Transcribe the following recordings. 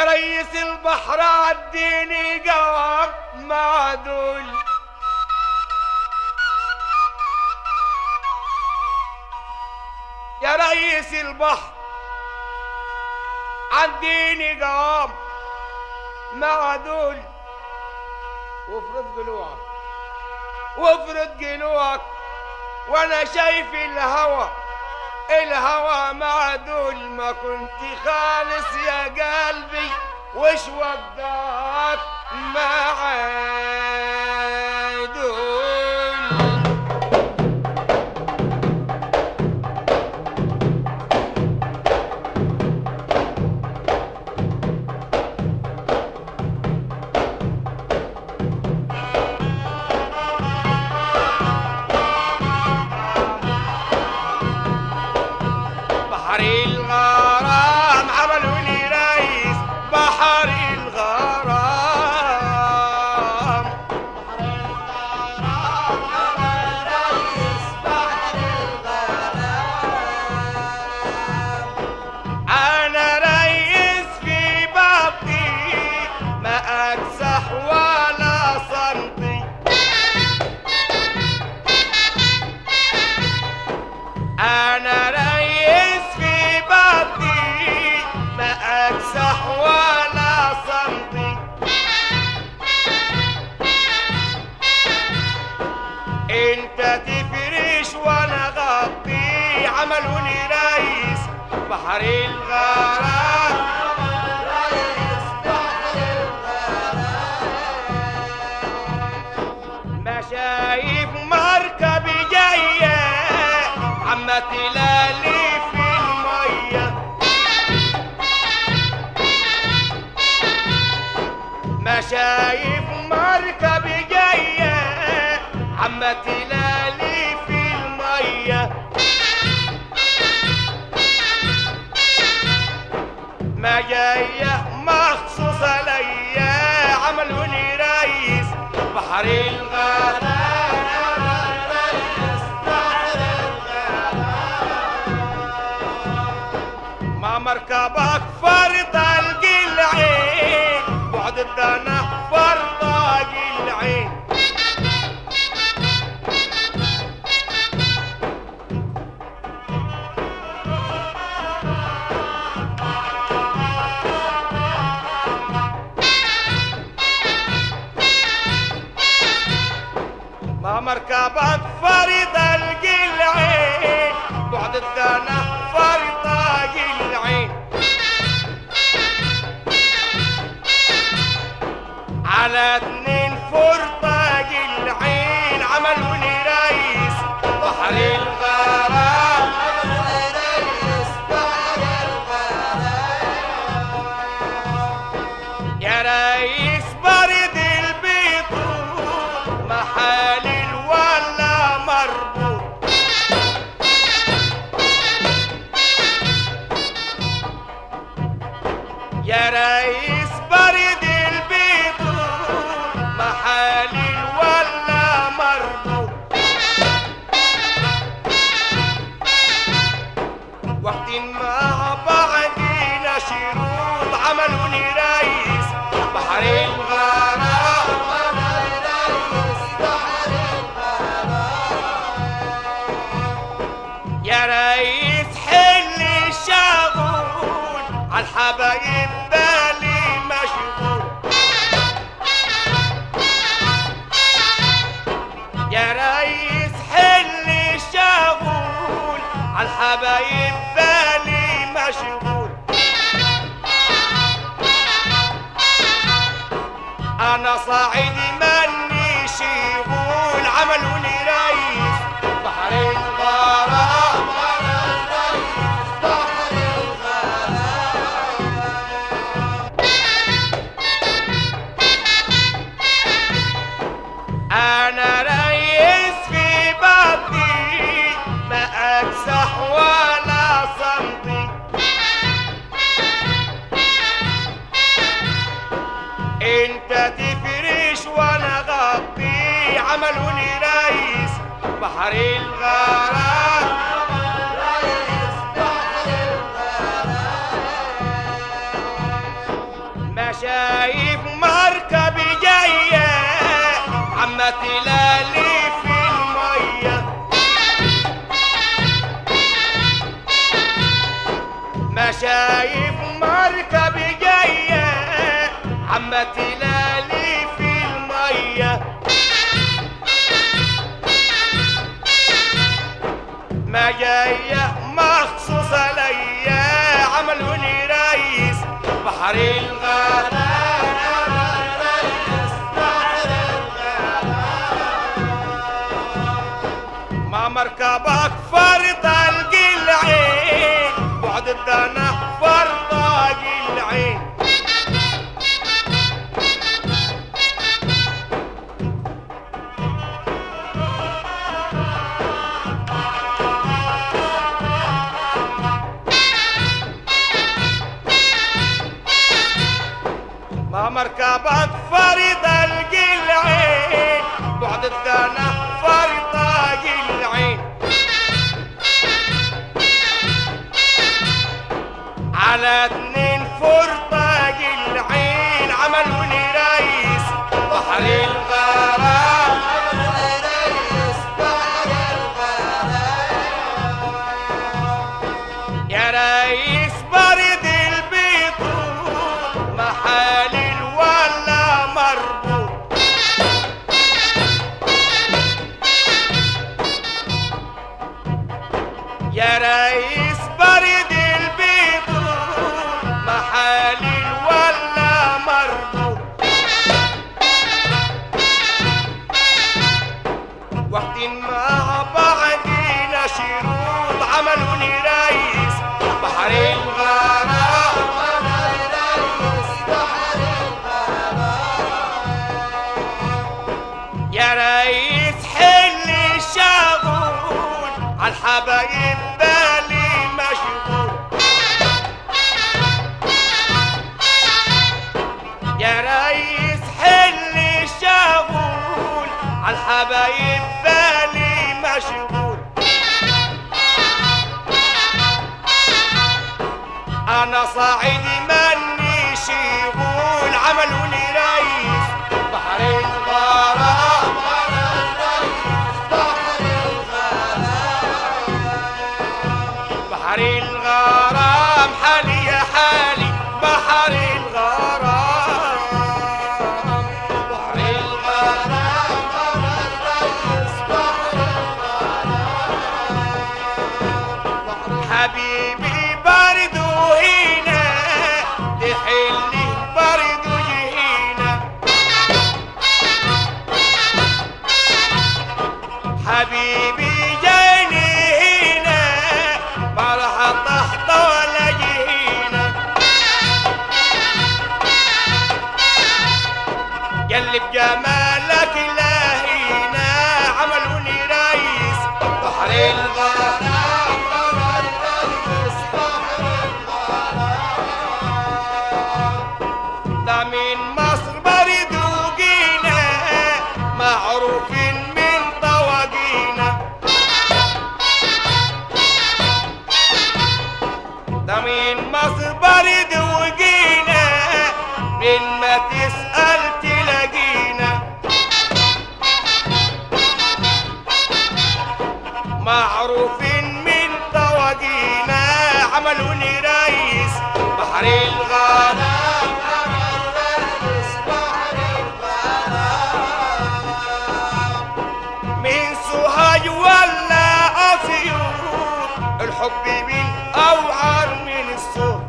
يا ريس البحر عديني قوام معدول يا ريس البحر عديني قوام معدول وافرض قلوعك وافرض قلوعك وانا شايف الهوى الهوى معدول ما كنت خالص يا قلبي وش وداك معدول بحر الغرام عملوا لي رئيس بحر الغرام انا رئيس في بطني ما اكسح ولا صنطي انا رئيس في بطني ما اكسح ولا صمتي انت تفرش وانا غطي عملوني رئيس بحر الغرام ما شايف مركب جاية عم تلالي في المية ما شايف مركب جاية عم تلالي في المية ما جاية مخصوصة ليا عملوني رئيس بحر الغرام ما مركبك فرط القلعين بعد الدنا فرط العين ما مركبك فريض القلعين بعد الدنا فريض العين على اتنين فرطة العين عملوني رئيس بحر الغرام يا رئيس برد البيض محالل ولا مربوط يا رئيس برد البيض محالل ولا مربوط واخدين مع بعضينا شروط عملوني رئيس بحر الغرام يا رئيس حل الشغول عالحبايب بالي مشغول يا رئيس حل الشغول عالحبايب بالي مشغول انا صاعدي مني شغول عملوني رئيس بحر الغرام انا رئيس في بطني ما اكسح ولا صمتي انت تفرش وانا غطي عملوني رئيس بحر الغرام ما شايف مركب جاية عما تلالي في المية ما شايف مركب جاية عما تلالي في المية ما جاية مخصوصة ليا عملوني رئيس بحر الغرام ما مركبك فرط القلعين بعد الدنا فرط العين ما مركبك فريض القلعين بعد الدنا فريض العين على اتنين فرطة العين عملوني رئيس بحر الغرام يا رئيس برد البيض محالل ولا مربوط يا رئيس برد البيض محالل ولا مربوط واخدين مع بعضينا شروط عملوني رئيس بحر الغرام يا ريس حل الشغول عالحبايب بالي مشغول يا ريس حل الشغول عالحبايب بالي مشغول انا صاعدي مني شغول عملوني رئيس بحر الغرام بحر الغرام حالي يا حالي بحر الغرام بحر الغرام حبيبي برد هنا تحلي برد هنا حبيبي جاني هنا ما راح تحت ولا جهينا قلب جمالك لهينا عملوني رئيس بحر الغرام ده من مصر برد وجينا معروفين من طواجينا ده من مصر برد وجينا من ما تسأل تلاقينا معروفين من طواجينا عملوني رئيس بحر الغرام من سوهاج ولا أسيوط الحب من أوعر من الصوت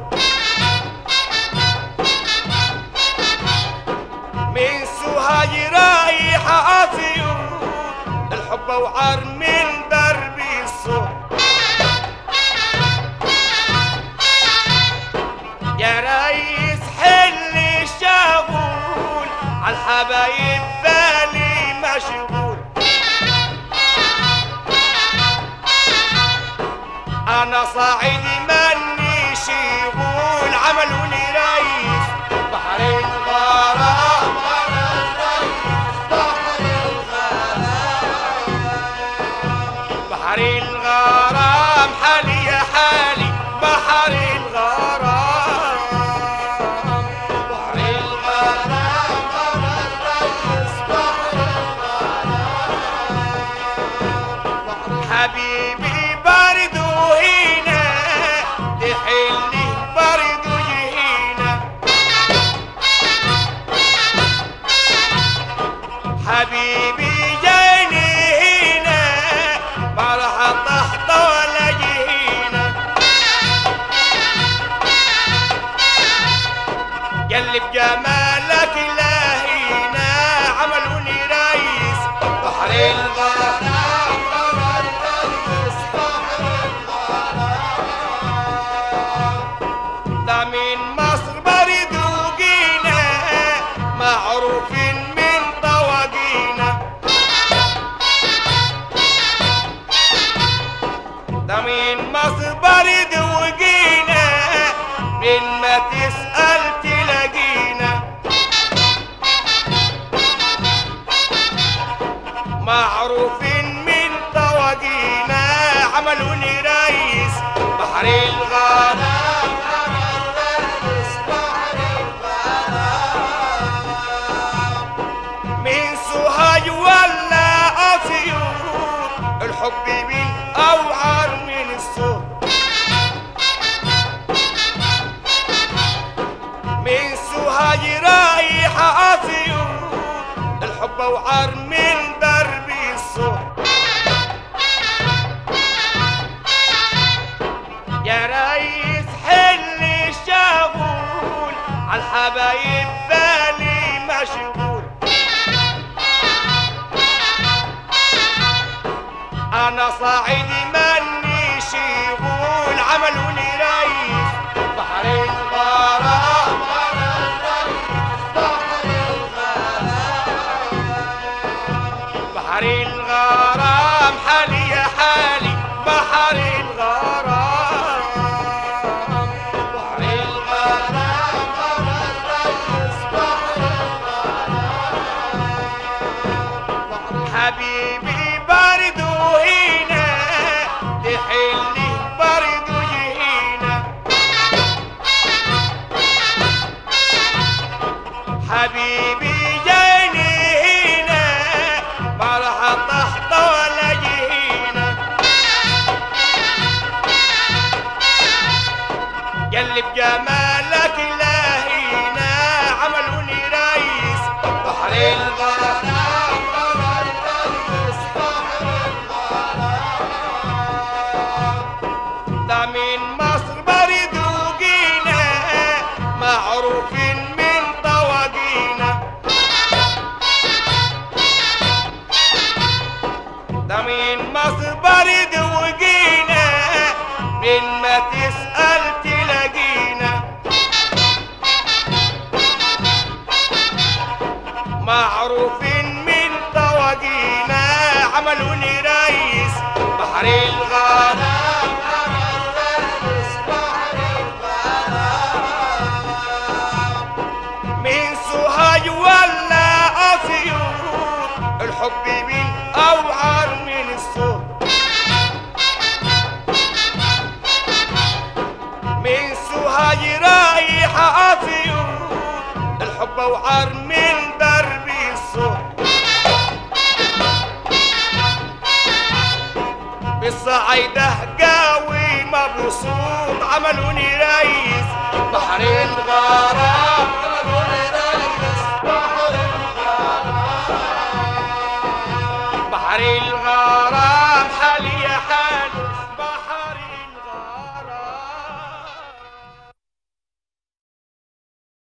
من سوهاج رايحة أسيوط الحب أوعر من درب الصوت يا ريس حل الشغول عالحبايب بالي مشغول انا صاعدي مني شغول عملوني رئيس بحر الغرام بحر الغرام حالي يا حالي بحر الغرام بحر عملوني ريس بحر الغرام من سوهاج ولا أسيوط الحب من أوعر من الصوت من سوهاج رايحة أسيوط الحب أوعر من درب الصوت يا ريس حل الشغول عالحبايب بالي مشغول انا صاعدي ماني شغول عملوني ريس بحر الغرام بحر الغرام حالي يا حالي بحر الغرام بحر الغرام حبيبي برضو هنا تحلي برضو هنا حبيبي جاني هنا ما راح تحت ولا جهينا قلب جمالك لهينا عملوني ريس بحر الغرام ده من مصر برضو جينا معروفين من طواجينا ده من مصر برضو جينا من ما تسأل تلاقينا معروفين من طواجينا عملوني ريس بحر الغرام من سوهاج ولا أسيوط الحب من أوعر من الصوت من سوهاج رايحة أسيوط الحب أوعر من درب الصوت بالصعيدة قاوي مبسوط عملوني ريس بحر الغرام